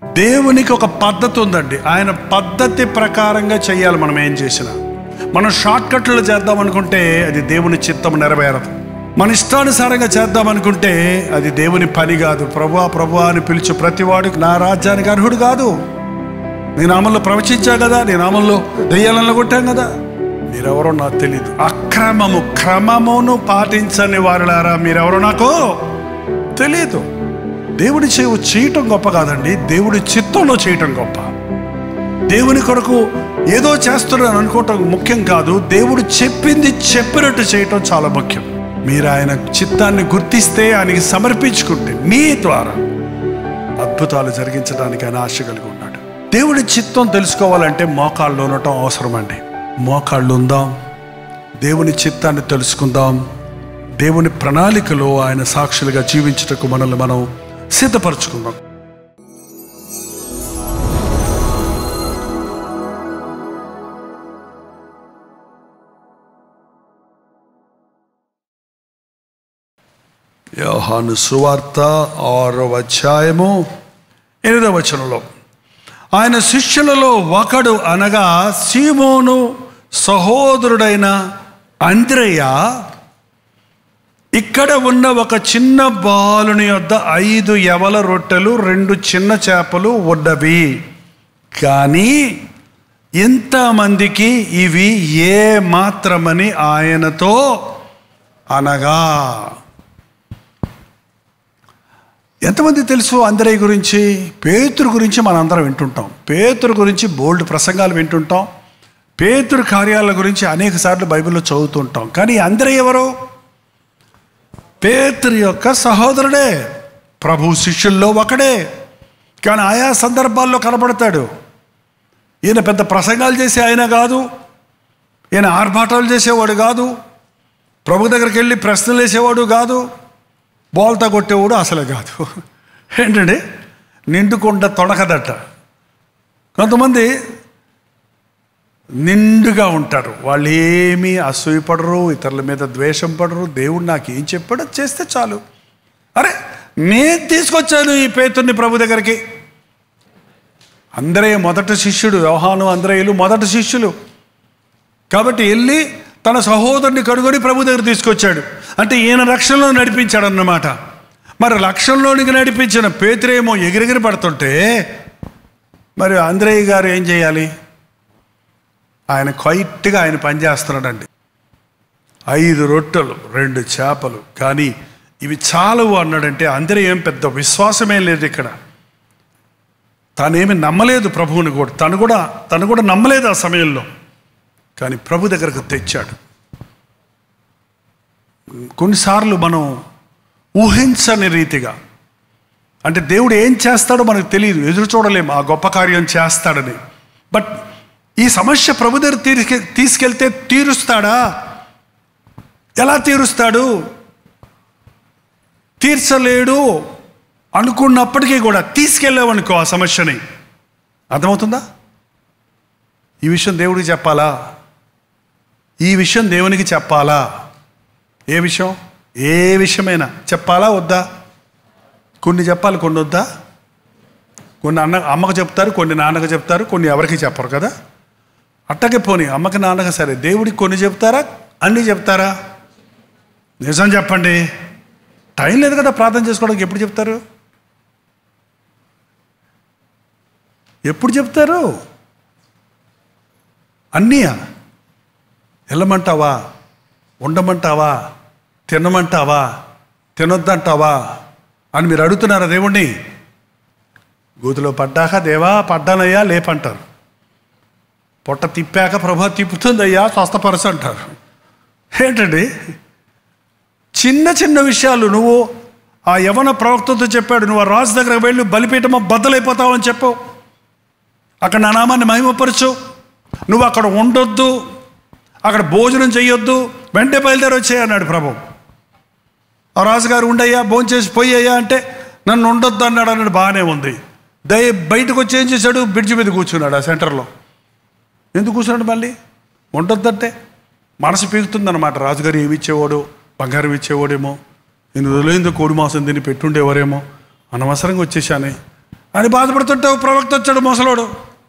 దేవునికి ఒక పద్ధతి ఉందండి ఆయన పద్ధతి ప్రకారంగా చేయాలి మనం ఏం చేసినా మనం షార్ట్ కట్లు చేద్దాం అనుకుంటే అది దేవుని చిత్తం నెరవేరదు మన ఇష్టానుసారంగా చేద్దాం అనుకుంటే అది దేవుని పని కాదు ప్రభువా ప్రభువా అని పిలిచే ప్రతివాడికి నా రాజ్యానికి అర్హుడు కాదు నీ నామంలో ప్రవచించా కదా నీ నామంలో దెయ్యాలను కొట్టాం కదా మీరెవరో నాకు తెలియదు అక్రమము క్రమమును పాటించని వారులారా మీరెవరో నాకు తెలియదు దేవుడి చేవు చేయటం గొప్ప కాదండి దేవుడి చిత్తంలో చేయటం గొప్ప దేవుని కొరకు ఏదో చేస్తున్నాను అనుకోవటం ముఖ్యం కాదు దేవుడు చెప్పింది చెప్పినట్టు చేయటం చాలా ముఖ్యం మీరు ఆయన చిత్తాన్ని గుర్తిస్తే ఆయనకి సమర్పించుకుంటే మీ ద్వారా అద్భుతాలు జరిగించడానికి ఆయన ఆశ కలిగి ఉన్నాడు దేవుడి చిత్తం తెలుసుకోవాలంటే మోకాళ్ళు ఉండటం అవసరం అండి మోకాళ్ళు ఉందాం దేవుని చిత్తాన్ని తెలుసుకుందాం దేవుని ప్రణాళికలో ఆయన సాక్షులుగా జీవించుటకు మనల్ని మనం సిద్ధపరచుకుందాం యోహాను సువార్త ఆరవ అధ్యాయము ఎనిమిదవ వచనంలో ఆయన శిష్యులలో ఒకడు అనగా సీమోను సహోదరుడైన అంద్రయ్య ఇక్కడ ఉన్న ఒక చిన్న బాలుని వద్ద ఐదు యవల రొట్టెలు రెండు చిన్న చేపలు ఉన్నవి కానీ ఇంతమందికి ఇవి ఏ మాత్రమని ఆయనతో అనగా ఎంతమంది తెలుసు అందరి గురించి పేతురు గురించి మనందరం వింటుంటాం పేతురు గురించి బోల్డ్ ప్రసంగాలు వింటుంటాం పేతురు కార్యాల గురించి అనేక సార్లు బైబిల్లో చదువుతుంటాం కానీ అందరూ ఎవరు పేతురు యొక్క సహోదరుడే ప్రభు శిష్యుల్లో ఒకడే కానీ ఆయా సందర్భాల్లో కనబడతాడు ఈయన పెద్ద ప్రసంగాలు చేసే ఆయన కాదు ఈయన ఆర్భాటాలు చేసేవాడు కాదు ప్రభు దగ్గరికి వెళ్ళి ప్రశ్నలు వేసేవాడు కాదు బోల్తా కొట్టేవాడు అసలు కాదు ఏంటండి నిండుకుండ తొడకదట కొంతమంది నిండుగా ఉంటారు వాళ్ళు ఏమీ అసూయపడరు ఇతరుల మీద ద్వేషం పడరు దేవుడు నాకు ఏం చెప్పాడో చేస్తే చాలు అరే నేను తీసుకొచ్చాను ఈ పేతుర్ని ప్రభు దగ్గరికి అందరే మొదటి శిష్యుడు వ్యవహాను అందరేయులు మొదటి శిష్యులు కాబట్టి వెళ్ళి తన సహోదరుని కడుగొని ప్రభు దగ్గర తీసుకొచ్చాడు అంటే ఈయన రక్షణలో నడిపించాడు అన్నమాట మరి రక్షణలోనికి నడిపించిన పేతురేమో ఎగిరెగిరి పడుతుంటే మరి అంద్రయ్య గారు ఏం చేయాలి ఆయన క్వైట్గా ఆయన పనిచేస్తున్నాడండి ఐదు రొట్టెలు రెండు చేపలు కానీ ఇవి చాలవు అన్నాడంటే అందరూ ఏం పెద్ద విశ్వాసమేం లేదు ఇక్కడ తానేమి నమ్మలేదు ప్రభువుని కూడా తను కూడా తను కూడా నమ్మలేదు ఆ సమయంలో కానీ ప్రభు దగ్గరకు తెచ్చాడు కొన్నిసార్లు మనం ఊహించని రీతిగా అంటే దేవుడు ఏం చేస్తాడో మనకు తెలియదు ఎదురు చూడలేము ఆ గొప్ప కార్యం చేస్తాడని బట్ ఈ సమస్య ప్రభు దగ్గర తీరికె తీసుకెళ్తే తీరుస్తాడా ఎలా తీరుస్తాడు తీర్చలేడు అనుకున్నప్పటికీ కూడా తీసుకెళ్ళామనుకో ఆ సమస్యని అర్థమవుతుందా ఈ విషయం దేవుడికి చెప్పాలా ఈ విషయం దేవునికి చెప్పాలా ఏ విషయం ఏ విషయమైనా చెప్పాలా వద్దా కొన్ని చెప్పాలి కొన్ని వద్దా కొన్ని అన్న అమ్మకు చెప్తారు కొన్ని నాన్నకు చెప్తారు కొన్ని ఎవరికి చెప్పరు కదా అట్టకే పోని అమ్మకి నాన్నకి సరే దేవుడికి కొన్ని చెప్తారా అన్నీ చెప్తారా నిజం చెప్పండి టైం లేదు కదా ప్రార్థన చేసుకోవడానికి ఎప్పుడు చెప్తారు ఎప్పుడు చెప్తారు అన్నీయా వెళ్ళమంటావా ఉండమంటావా తినమంటావా తినొద్దంటావా అని మీరు అడుగుతున్నారా దేవుణ్ణి గోతులో పడ్డాక దేవా పడ్డానయ్యా లేపంటారు పొట్ట తిప్పాక ప్రభా తిప్పుతుందయ్యా స్వస్థపరచు అంటారు ఏంటండి చిన్న చిన్న విషయాలు నువ్వు ఆ యవన ప్రవక్తతో చెప్పాడు నువ్వు ఆ రాజు దగ్గరకు వెళ్ళి బలిపీఠమో బద్దలైపోతావు అని చెప్పు అక్కడ నా నామాన్ని మహిమపరచు నువ్వు అక్కడ ఉండొద్దు అక్కడ భోజనం చేయొద్దు వెంటనే బయలుదేరి వచ్చేయి అన్నాడు ప్రభు ఆ రాజుగారు ఉండయ్యా భోంచేసి పోయ్యా అంటే నన్ను ఉండొద్దు అన్నాడు అన్నాడు బాగానే ఉంది దయ బయటకు వచ్చి ఏం చేశాడు బ్రిడ్జి మీద కూర్చున్నాడు ఆ సెంటర్లో ఎందుకు కూర్చున్నాడు మళ్ళీ ఉండొద్దంటే మనసు పీకుతుందన్నమాట రాజుగారు ఏమి ఇచ్చేవాడు బంగారం ఇచ్చేవాడేమో నేను రోజులైందో కోడి మాంసం తిని పెట్టుండేవారేమో అనవసరంగా వచ్చేసానే అని బాధపడుతుంటే ఓ ప్రవక్త వచ్చాడు ముసలోడు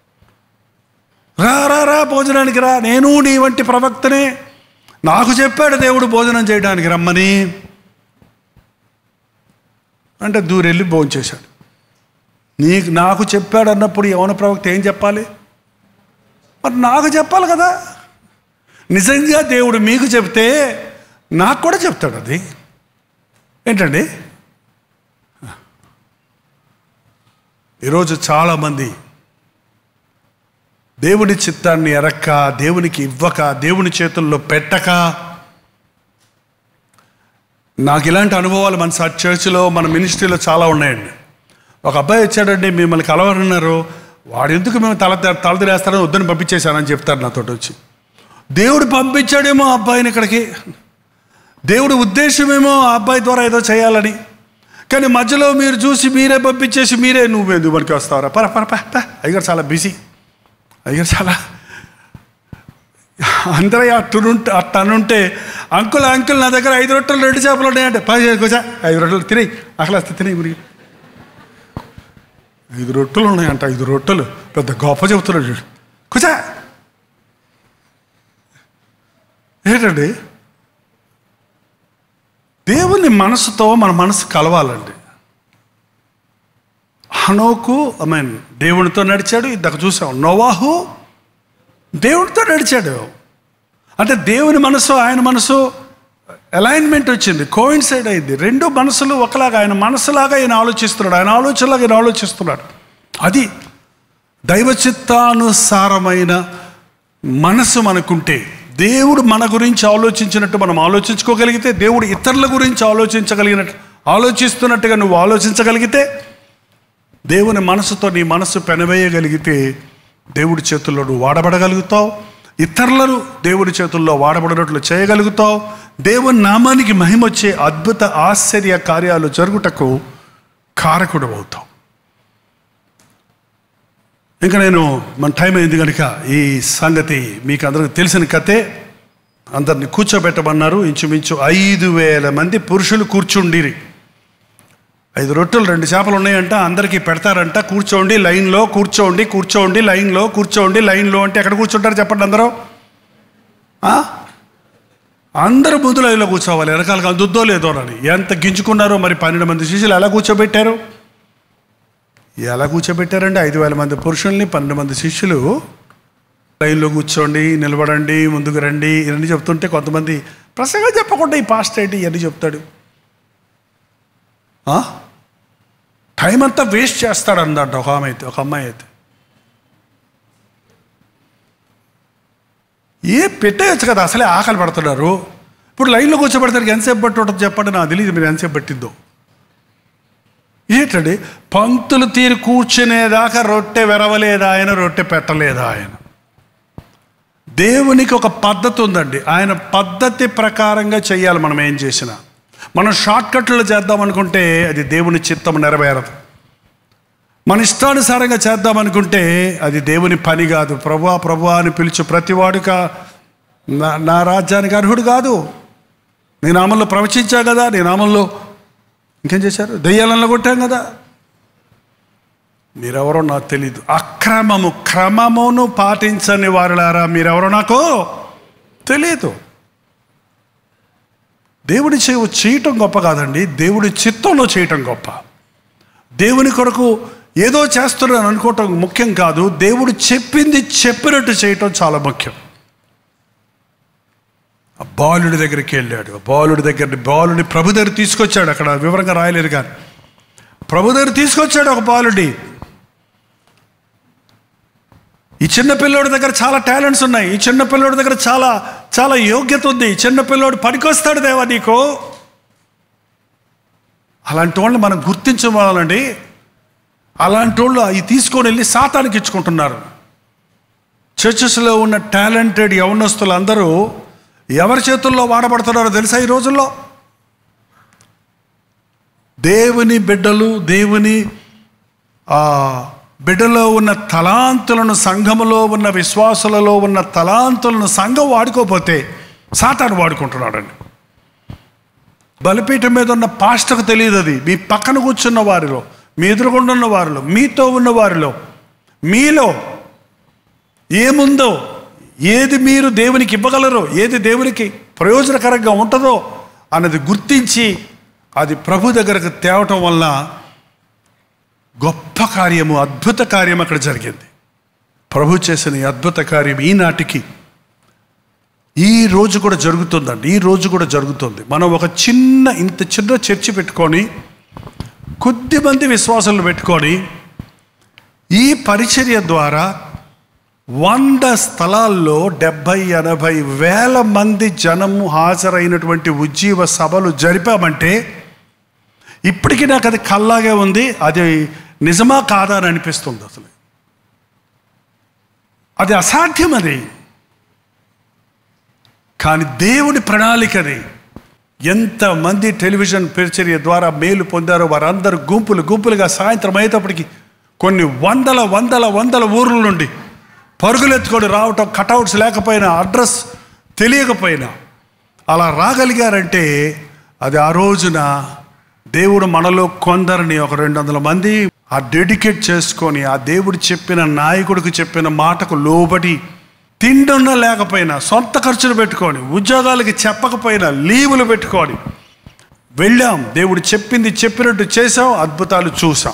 రా రా రా భోజనానికి రా నేను నీ వంటి ప్రవక్తనే నాకు చెప్పాడు దేవుడు భోజనం చేయడానికి రమ్మని అంటే దూరెళ్ళి భోజనం చేశాడు నీకు నాకు చెప్పాడు అన్నప్పుడు యవన ప్రవక్త ఏం చెప్పాలి మరి నాకు చెప్పాలి కదా నిజంగా దేవుడు మీకు చెప్తే నాకు కూడా చెప్తాడు అది ఏంటండి ఈరోజు చాలామంది దేవుని చిత్తాన్ని ఎరక్క దేవునికి ఇవ్వక దేవుని చేతుల్లో పెట్టక నాకు ఇలాంటి అనుభవాలు మన స- చర్చిలో మన మినిస్ట్రీలో చాలా ఉన్నాయండి ఒక అబ్బాయి వచ్చాడండి మిమ్మల్ని కలవరన్నారు వాడు ఎందుకు మేము తల తలదిరేస్తారని వద్దని పంపించేశానని చెప్తారు నాతో వచ్చి దేవుడు పంపించాడేమో ఆ అబ్బాయిని ఇక్కడికి దేవుడి ఉద్దేశమేమో ఆ అబ్బాయి ద్వారా ఏదో చేయాలని కానీ మధ్యలో మీరు చూసి మీరే పంపించేసి మీరే నువ్వు ఎందుకు మనకి వస్తావరా పర పర ప ప. అయ్యగారు చాలా బిజీ అయ్యగారు చాలా అందరూ అట్టునుంటే అట్టనుంటే అంకుల్ అంకుల్ నా దగ్గర ఐదు రొట్టెలు రెండు చేపలు ఉన్నాయంటే పది కూర్చా ఐదు రొట్టెలు తినేయి అసలు వస్తే తినేయి మురిగి ఐదు రొట్టెలు ఉన్నాయంట ఐదు రొట్టెలు పెద్ద గొప్ప చెబుతున్నాడు చూడు కూర్చా ఏంటండి దేవుని మనసుతో మన మనసు కలవాలండి హనోకు ఐ మీన్ దేవునితో నడిచాడు ఇందాక చూసాం నోవాహు దేవునితో నడిచాడు అంటే దేవుని మనసు ఆయన మనసు అలైన్మెంట్ వచ్చింది కోయిన్సైడ్ అయింది రెండు మనసులు ఒకలాగా ఆయన మనసులాగా ఆయన ఆలోచిస్తున్నాడు ఆయన ఆలోచనలాగా ఆయన ఆలోచిస్తున్నాడు అది దైవ చిత్తానుసారమైన మనసు మనకుంటే దేవుడు మన గురించి ఆలోచించినట్టు మనం ఆలోచించుకోగలిగితే దేవుడు ఇతరుల గురించి ఆలోచించగలిగినట్టు ఆలోచిస్తున్నట్టుగా నువ్వు ఆలోచించగలిగితే దేవుని మనసుతో నీ మనసు పెనవేయగలిగితే దేవుడి చేతుల్లో నువ్వు వాడబడగలుగుతావు ఇతరులను దేవుడి చేతుల్లో వాడబడినట్లు చేయగలుగుతావు దేవుని నామానికి మహిమొచ్చే అద్భుత ఆశ్చర్య కార్యాలు జరుగుటకు కారకుడు అవుతావు ఇంకా నేను మన టైం అయింది కనుక ఈ సంగతి మీకు అందరికి తెలిసిన కథే అందరిని కూర్చోబెట్టమన్నారు ఇంచుమించు ఐదు వేల మంది పురుషులు కూర్చుండిరి ఐదు రొట్టెలు రెండు చేపలు ఉన్నాయంట అందరికీ పెడతారంట కూర్చోండి లైన్లో కూర్చోండి కూర్చోండి లైన్లో కూర్చోండి లైన్లో అంటే ఎక్కడ కూర్చుంటారు చెప్పండి అందరూ ఆ? అందరూ ముందు లైన్లో కూర్చోవాలి వెనకాలకు అందుద్దో లేదో అని ఎంత గింజుకున్నారో మరి పన్నెండు మంది శిష్యులు ఎలా కూర్చోబెట్టారు ఎలా కూర్చోబెట్టారండి ఐదు వేల మంది పురుషుల్ని పన్నెండు మంది శిష్యులు లైన్లో కూర్చోండి నిలబడండి ముందుకు రండి ఇవన్నీ చెప్తుంటే కొంతమంది ప్రసంగం చెప్పకుండా ఈ పాస్ట్ ఏంటి ఇవన్నీ చెప్తాడు ఆ? టైం అంతా వేస్ట్ చేస్తాడు అందంట ఒక ఆమె అయితే ఒక అమ్మాయి అయితే ఏ పెట్టేయచ్చు కదా అసలే ఆకలి పడుతున్నారు ఇప్పుడు లైన్లో కూర్చోబెడతానికి ఎంతసేపు పట్టి ఉంటుంది చెప్పండి నాకు తెలియదు మీరు ఎంతసేపు పట్టిందో ఏంటండి పంక్తులు తీరి కూర్చునేదాకా రొట్టె వెరవలేదా ఆయన రొట్టె పెట్టలేదా ఆయన దేవునికి ఒక పద్ధతి ఉందండి ఆయన పద్ధతి ప్రకారంగా చేయాలి మనం ఏం చేసినా మనం షార్ట్ కట్లు చేద్దాం అనుకుంటే అది దేవుని చిత్తం నెరవేరదు మన ఇష్టానుసారంగా చేద్దాం అనుకుంటే అది దేవుని పని కాదు ప్రభువా ప్రభువా అని పిలిచి ప్రతివాడుక నా నా రాజ్యానికి అర్హుడు కాదు నీ నామంలో ప్రవచించా కదా నీ నామంలో ఇంకేం చేశారు దెయ్యాలను కొట్టాం కదా మీరెవరో నాకు తెలీదు అక్రమము క్రమమును పాటించని వారులారా మీరెవరో నాకు తెలియదు దేవుడి చే చేయటం గొప్ప కాదండి దేవుడి చిత్తంలో చేయటం గొప్ప దేవుని కొరకు ఏదో చేస్తున్నాను అనుకోవటం ముఖ్యం కాదు దేవుడు చెప్పింది చెప్పినట్టు చేయటం చాలా ముఖ్యం ఆ బాలుడి దగ్గరికి వెళ్ళాడు ఆ బాలుడి దగ్గర బాలుడి ప్రభు దగ్గర తీసుకొచ్చాడు అక్కడ వివరంగా రాయలేదు కానీ ప్రభు దగ్గర తీసుకొచ్చాడు ఒక బాలుడి ఈ చిన్న పిల్లోడి దగ్గర చాలా టాలెంట్స్ ఉన్నాయి ఈ చిన్న పిల్లోడి దగ్గర చాలా చాలా యోగ్యత ఉంది ఈ చిన్న పిల్లోడు పనికొస్తాడు దేవా నీకు అలాంటి వాళ్ళని మనం గుర్తించవాలండి అలాంటి వాళ్ళు అవి తీసుకొని వెళ్ళి సాతానికి ఇచ్చుకుంటున్నారు చర్చెస్లో ఉన్న టాలెంటెడ్ యవనస్తులు అందరూ ఎవరి చేతుల్లో వాడబడుతున్నారో తెలుసా ఈ రోజుల్లో దేవుని బిడ్డలు దేవుని ఆ బిడ్డలో ఉన్న తలాంతులను సంఘములో ఉన్న విశ్వాసులలో ఉన్న తలాంతులను సంఘం వాడుకోపోతే సాతాను వాడుకుంటున్నాడండి బలిపీఠం మీద ఉన్న పాస్టకు తెలియదు అది మీ పక్కన కూర్చున్న వారిలో మీ ఎదురుగుండా ఉన్న వారిలో మీతో ఉన్న వారిలో మీలో ఏముందో ఏది మీరు దేవునికి ఇవ్వగలరో ఏది దేవునికి ప్రయోజనకరంగా ఉంటుందో అన్నది గుర్తించి అది ప్రభు దగ్గరకు తేవటం వల్ల గొప్ప కార్యము అద్భుత కార్యం అక్కడ జరిగింది ప్రభు చేసిన ఈ అద్భుత కార్యం ఈనాటికి ఈ రోజు కూడా జరుగుతుందండి ఈ రోజు కూడా జరుగుతుంది మనం ఒక చిన్న ఇంత చిన్న చర్చి పెట్టుకొని కొద్ది మంది విశ్వాసాలు పెట్టుకొని ఈ పరిచర్య ద్వారా వంద స్థలాల్లో డెబ్భై ఎనభై వేల మంది జనము హాజరైనటువంటి ఉజ్జీవ సభలు జరిపామంటే ఇప్పటికీ నాకు అది కల్లాగే ఉంది అది నిజమా కాదా అని అనిపిస్తుంది అసలు అది అసాధ్యం అది కానీ దేవుడి ప్రణాళిక అది ఎంతమంది టెలివిజన్ పరిచర్య ద్వారా మేలు పొందారో వారందరూ గుంపులు గుంపులుగా సాయంత్రం అయ్యేటప్పటికి కొన్ని వందల వందల వందల ఊర్ల నుండి పరుగులెత్తుకొని రావటం కటౌట్స్ లేకపోయినా అడ్రస్ తెలియకపోయినా అలా రాగలిగారంటే అది ఆ రోజున దేవుడు మనలో కొందరిని ఒక రెండు వందల మంది ఆ డెడికేట్ చేసుకొని ఆ దేవుడు చెప్పిన నాయకుడికి చెప్పిన మాటకు లోబడి తిండున్నా లేకపోయినా సొంత ఖర్చులు పెట్టుకొని ఉద్యోగాలకి చెప్పకపోయినా లీవులు పెట్టుకొని వెళ్ళాం దేవుడు చెప్పింది చెప్పినట్టు చేసాం అద్భుతాలు చూసాం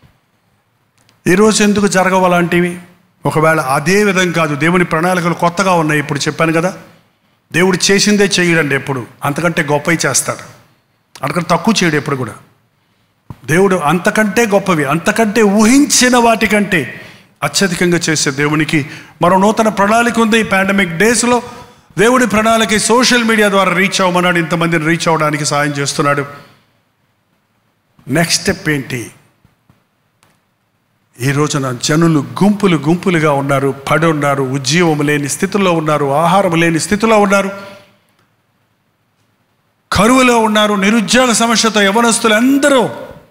ఈరోజు ఎందుకు జరగవలాంటివి ఒకవేళ అదే విధం కాదు దేవుని ప్రణాళికలు కొత్తగా ఉన్నాయి ఇప్పుడు చెప్పాను కదా దేవుడు చేసిందే చేయడండి ఎప్పుడు అంతకంటే గొప్పవి చేస్తాడు అంతకంటే తక్కువ చేయడు ఎప్పుడు కూడా దేవుడు అంతకంటే గొప్పవి అంతకంటే ఊహించిన వాటికంటే అత్యధికంగా చేసే దేవునికి మరో నూతన ప్రణాళిక ఉంది ఈ పాండమిక్ డేస్లో దేవుడి ప్రణాళిక సోషల్ మీడియా ద్వారా రీచ్ అవ్వమన్నాడు ఇంతమందిని రీచ్ అవ్వడానికి సాయం చేస్తున్నాడు నెక్స్ట్ స్టెప్ ఏంటి ఈ రోజున జనులు గుంపులు గుంపులుగా ఉన్నారు పడి ఉన్నారు ఉద్యోగం లేని స్థితిలో ఉన్నారు ఆహారం లేని స్థితిలో ఉన్నారు కరువులో ఉన్నారు నిరుద్యోగ సమస్యతో యవనస్తులు అందరూ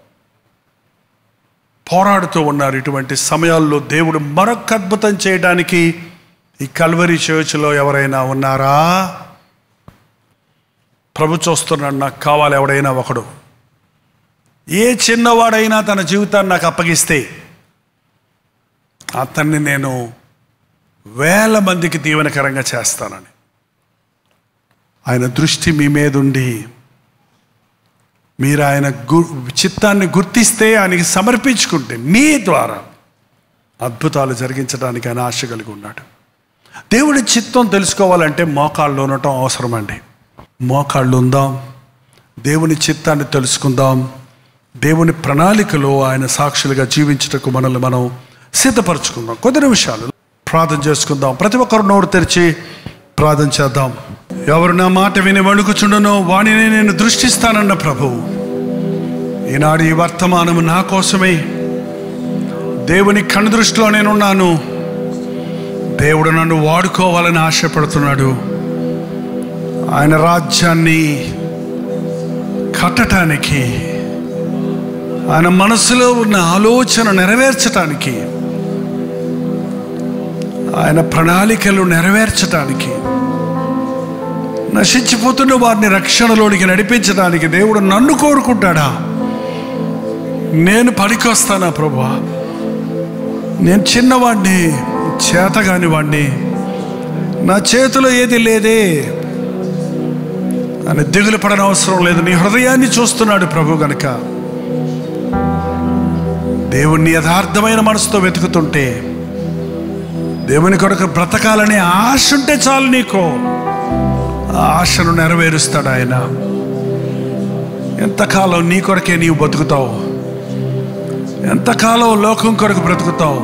పోరాడుతూ ఉన్నారు ఇటువంటి సమయాల్లో దేవుడు మరొక అద్భుతం చేయడానికి ఈ కల్వరి చర్చ్లో ఎవరైనా ఉన్నారా ప్రభు చూస్తున్నాడు నాకు కావాలి ఎవడైనా ఒకడు ఏ చిన్నవాడైనా తన జీవితాన్ని నాకు అప్పగిస్తే అతన్ని నేను వేల మందికి దీవెనకరంగా చేస్తానని ఆయన దృష్టి మీ మీద ఉండి మీరు ఆయన గు చిత్తాన్ని గుర్తిస్తే ఆయనకి సమర్పించుకుంటే మీ ద్వారా అద్భుతాలు జరిగించడానికి ఆయన ఆశ కలిగి ఉన్నాడు దేవుడి చిత్తం తెలుసుకోవాలంటే మోకాళ్ళు ఉండటం అవసరమండి మోకాళ్ళు ఉందాం దేవుని చిత్తాన్ని తెలుసుకుందాం దేవుని ప్రణాళికలో ఆయన సాక్షులుగా జీవించటకు మనల్ని మనం సిద్ధపరచుకుందాం కొద్ది నిమిషాలు ప్రార్థన చేసుకుందాం ప్రతి ఒక్కరు నోరు తెరిచి ప్రార్థన చేద్దాం ఎవరు నా మాట విని వణుకుచుండనో వాణిని నేను దృష్టిస్తానన్న ప్రభువు ఈనాడు ఈ వర్తమానము నా కోసమే దేవుని కను దృష్టిలో నేనున్నాను దేవుడు నన్ను వాడుకోవాలని ఆశపడుతున్నాడు ఆయన రాజ్యాన్ని కట్టటానికి ఆయన మనసులో ఉన్న ఆలోచన నెరవేర్చటానికి ఆయన ప్రణాళికలు నెరవేర్చటానికి నశించిపోతున్న వారిని రక్షణలోనికి నడిపించడానికి దేవుడు నన్ను కోరుకుంటాడా నేను పనికొస్తానా ప్రభా నేను చిన్నవాడిని చేతగాని వాడిని నా చేతిలో ఏది లేదే అని దిగులు పడని అవసరం లేదు నీ హృదయాన్ని చూస్తున్నాడు ప్రభు గనక దేవుణ్ణి యథార్థమైన మనసుతో వెతుకుతుంటే దేవుని కొరకు బ్రతకాలనే ఆశ ఉంటే చాలు నీకు ఆ ఆశను నెరవేరుస్తాడు ఆయన ఎంతకాలం నీ కొరకే నీవు బతుకుతావు ఎంతకాలం లోకం కొరకు బ్రతుకుతావు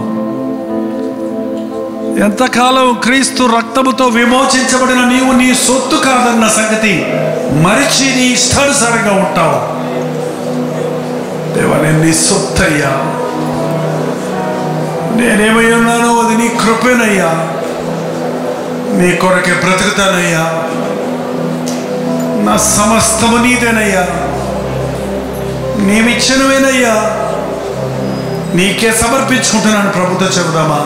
ఎంతకాలం క్రీస్తు రక్తముతో విమోచించబడిన నీవు నీ సొత్తు కాదన్న సంగతి మరిచి నీ ఇష్టానుసారంగా ఉంటావు దేవా నేను నీ సొత్తు అయ్యా నేనేమై ఉన్నానో అది నీ కృపేనయ్యా నీ కొరకే బ్రతుకుతానయ్యా నా సమస్తము నీదేనయ్యా నీవిచ్చినవేనయ్యా నీకే సమర్పించుకుంటున్నాను ప్రభుత్వ చెబుదామా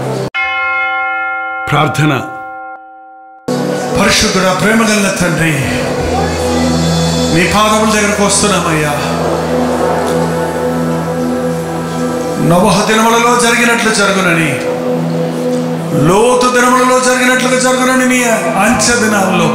ప్రార్థన పరిశుద్ధుడ ప్రేమగల తండ్రి నీ పాదముల దగ్గరకు వస్తున్నామయ్యా నవహ దినములలో జరిగినట్లు జరుగునని లోతు దినములలో జరిగినట్లుగా జరుగునని నీ అంచె దినాల్లో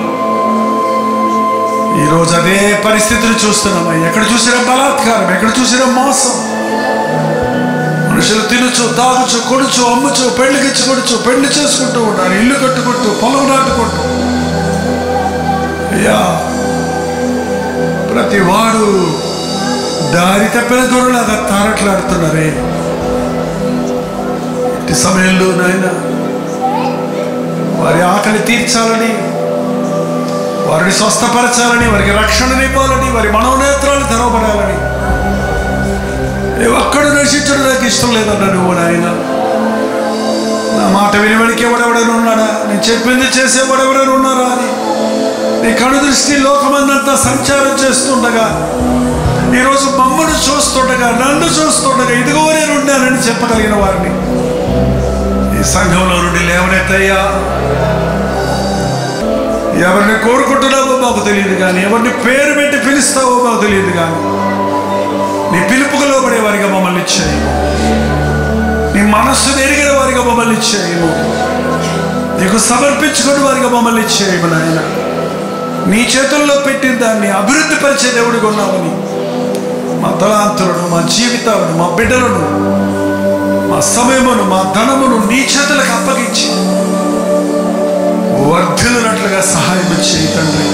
ఈరోజు అదే పరిస్థితిని చూస్తున్నాం ఎక్కడ చూసినా బలాత్కారం ఎక్కడ చూసినా మోసం మనుషులు తినచ్చు తాగుచు కొడుచు అమ్ముచు పెళ్లికిచ్చి కొడుచు పెళ్లి చేసుకుంటూ ఉంటారు ఇల్లు కట్టుకుంటూ పొలం నాటుకుంటూ అయ్యా ప్రతి వాడు దారి తప్పిన దొరలాగా తారట్లాడుతున్నారే ఇట్టి సమయంలో నాయన వారి ఆకలి తీర్చాలని వారిని స్వస్థపరచాలని వారికి రక్షణనివ్వాలని వారి మనోనేత్రాలు తెరవబడాలని ఏ ఒక్కడు నశించడం నాకు ఇష్టం లేదన్నా నువ్వు నాయన నా మాట వినివడికి ఎవడెవడని ఉన్నాడా నేను చెప్పింది చేసే ఎవడెవడని ఉన్నారా అని నీ కను దృష్టి లోకమందంతా సంచారం చేస్తుండగా ఈరోజు మమ్మను చూస్తుండగా నన్ను చూస్తుండగా ఇదిగో నేను ఉన్నానని చెప్పగలిగిన వారిని ఈ సంఘంలో నుండి లేవనెత్తయ్యా ఎవరిని కోరుకుంటున్నావో మాకు తెలియదు కానీ ఎవరిని పేరు పెట్టి పిలుస్తావో మాకు తెలియదు కానీ నీ పిలుపుకు లోబడే వారిగా మమ్మల్ని చేయము నీ మనస్సు ఎరిగిన వారిగా మమ్మల్ని చేయము నీకు సమర్పించుకుని వారిగా మమ్మల్ని చేయము నాయన నీ చేతుల్లో పెట్టిన దాన్ని అభివృద్ధి పరిచే దేవుడిగా ఉన్నామని మా తలాంతులను మా జీవితాలను మా బిడ్డలను మా సమయమును మా ధనమును నీ చేతులకు అప్పగించి వర్ధిల్లునట్లుగా సహాయం చేయి తండ్రి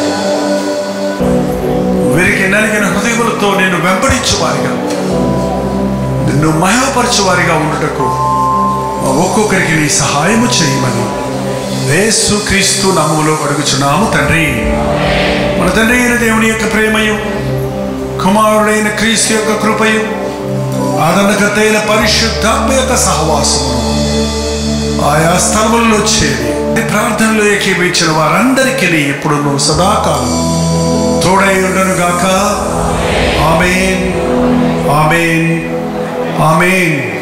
వీరికి నలిగిన హృదయములతో నేను వెంబడించు వారిగా నిన్ను మహిమపరచు వారిగా ఉండుటకు మా ఒక్కొక్కరికి నీ సహాయము చేయమని యేసు క్రీస్తు నామములో అడుగుచున్నాము తండ్రి మన తండ్రి అయిన దేవుని యొక్క ప్రేమయు కుమారుడైన క్రీస్తు యొక్క కృపయు ఆదరణకర్తైన పరిశుద్ధాత్మ యొక్క సహవాసము ఆయా స్థలములలో చేరి ఈ ప్రార్థనలో ఏకీపించిన వారందరికీ ఇప్పుడు నువ్వు సదాకాలం తోడై ఉండను గాక ఆమెన్ ఆమెన్ ఆమెన్